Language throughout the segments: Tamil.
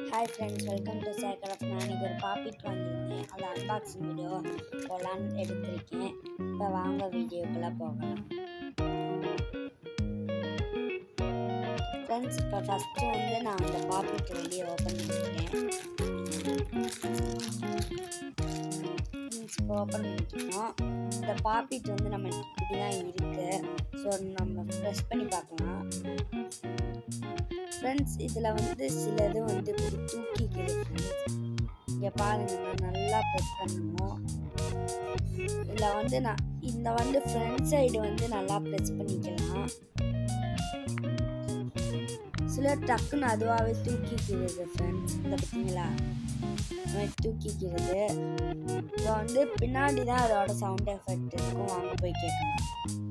hi friends welcome to cycle of நான் இன்னைக்கு ஒரு பாப்பிட் வாங்கியிருந்தேன் அதை அன்பாக்சிங் வீடியோ போகலான்னு எடுத்திருக்கேன் இப்போ வாங்க வீடியோக்குள்ளே போகலாம் ஃப்ரெண்ட்ஸ் இப்போ ஃபஸ்ட்டு வந்து நான் அந்த பாப்பிட் வெளியே ஓப்பன் பண்ணியிருக்கேன் இப்போ ஓப்பன் பண்ணிட்டோம் இந்த பாப்பிட் வந்து நம்ம இப்படிதான் இருக்குது ஸோ நம்ம ப்ரெஸ் பண்ணி பார்க்கலாம் ஃப்ரெண்ட்ஸ் இதில் வந்து சிலது வந்து இப்படி தூக்கிக்குது ஃப்ரெண்ட்ஸ் இங்கே பாருங்க நான் நல்லா ப்ரெஸ் பண்ணுவோம் இதில் வந்து நான் இந்த வந்து ஃப்ரண்ட் சைடு வந்து நல்லா ப்ரெஸ் பண்ணிக்கலாம் சில டக்குன்னு அதுவாகவே தூக்கிக்கிறது ஃப்ரெண்ட்ஸ் இந்த பார்த்தீங்களா இந்த மாதிரி தூக்கிக்கிறது இப்போ வந்து பின்னாடி தான் அதோட சவுண்ட் எஃபெக்ட் இருக்கும் வாங்க போய் கேட்கலாம்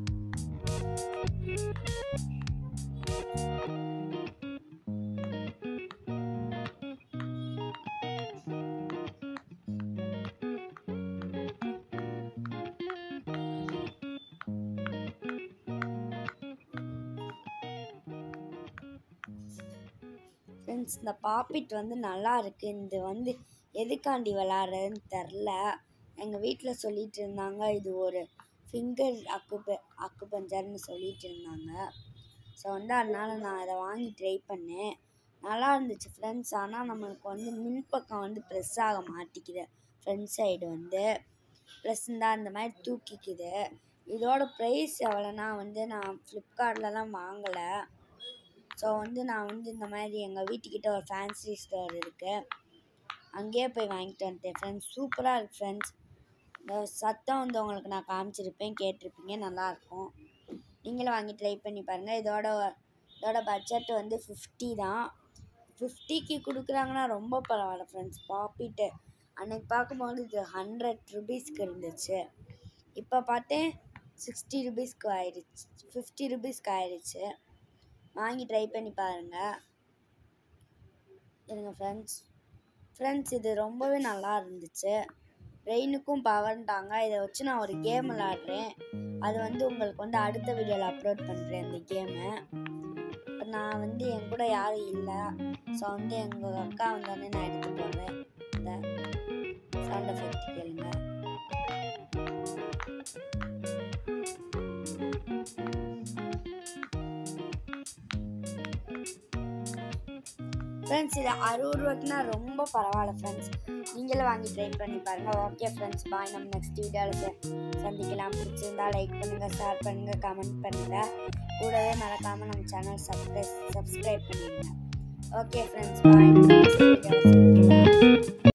ஃப்ரெண்ட்ஸ் இந்த பாப்பிட் வந்து நல்லா இருக்கு இது வந்து எதுக்காண்டி விளாட்றதுன்னு தெரில எங்கள் வீட்டில் சொல்லிட்டு இருந்தாங்க இது ஒரு ஃபிங்கர் அக்குப அக்குபஞ்சர்னு சொல்லிட்டு இருந்தாங்க ஸோ வந்து அதனால நான் அதை வாங்கி ட்ரை பண்ணேன் நல்லா இருந்துச்சு ஃப்ரெண்ட்ஸ் ஆனால் நம்மளுக்கு வந்து மின்பக்கம் வந்து ப்ரெஸ் ஆக மாட்டேங்குது ஃப்ரண்ட் சைடு வந்து ப்ளஸ் இந்த அந்த மாதிரி தூக்கிக்குது இதோட ப்ரைஸ் எவ்வளோனா வந்து நான் ஃப்ளிப்கார்ட்லலாம் வாங்கலை ஸோ வந்து நான் வந்து இந்த மாதிரி எங்கள் வீட்டுக்கிட்ட ஒரு ஃபேன்சி ஸ்டோர் இருக்குது அங்கேயே போய் வாங்கிட்டு வந்துட்டேன் ஃப்ரெண்ட்ஸ் சூப்பராக இருக்குது ஃப்ரெண்ட்ஸ் இந்த சத்தம் வந்து உங்களுக்கு நான் காமிச்சிருப்பேன் கேட்டிருப்பீங்க நல்லாயிருக்கும் நீங்களும் வாங்கி ட்ரை பண்ணி பாருங்கள் இதோட இதோட பட்ஜெட் வந்து ஃபிஃப்டி தான் ஃபிஃப்டிக்கு கொடுக்குறாங்கன்னா ரொம்ப பரவாயில்ல ஃப்ரெண்ட்ஸ் பாப்பிட்டு அன்னைக்கு பார்க்கும்போது இது ஹண்ட்ரட் ருபீஸ்க்கு இருந்துச்சு இப்போ பார்த்தேன் சிக்ஸ்டி ருபீஸ்க்கு ஆயிடுச்சு ஃபிஃப்டி ருபீஸ்க்கு ஆயிடுச்சு வாங்கி ட்ரை பண்ணி பாருங்கள் இருங்க ஃப்ரெண்ட்ஸ் ஃப்ரெண்ட்ஸ் இது ரொம்பவே நல்லா இருந்துச்சு பிரெயினுக்கும் பவர்ன்ட்டாங்க இதை வச்சு நான் ஒரு கேம் விளாட்றேன் அது வந்து உங்களுக்கு வந்து அடுத்த வீடியோவில் அப்லோட் பண்ணுறேன் இந்த கேமை இப்போ நான் வந்து என் கூட யாரும் இல்லை ஸோ வந்து எங்கள் அக்கா வந்தோடனே நான் எடுத்து போடுறேன் இந்த சவுண்ட் எஃபெக்ட் கேளுங்க ஃப்ரெண்ட்ஸ் இது அறுபது ரூபாய்க்குனா ரொம்ப பரவாயில்ல ஃப்ரெண்ட்ஸ் நீங்களும் வாங்கி ட்ரை பண்ணி பாருங்கள் ஓகே ஃப்ரெண்ட்ஸ் பாய் நம்ம நெக்ஸ்ட் வீடியோவில் சந்திக்கலாம் பிடிச்சிருந்தா லைக் பண்ணுங்கள் ஷேர் பண்ணுங்கள் கமெண்ட் பண்ணுங்கள் கூடவே மறக்காமல் நம்ம சேனல் சப்ஸ்கிரைப் சப்ஸ்கிரைப் பண்ணிடுங்க ஓகே ஃப்ரெண்ட்ஸ் பாய் நெக்ஸ்ட் வீடியோவில்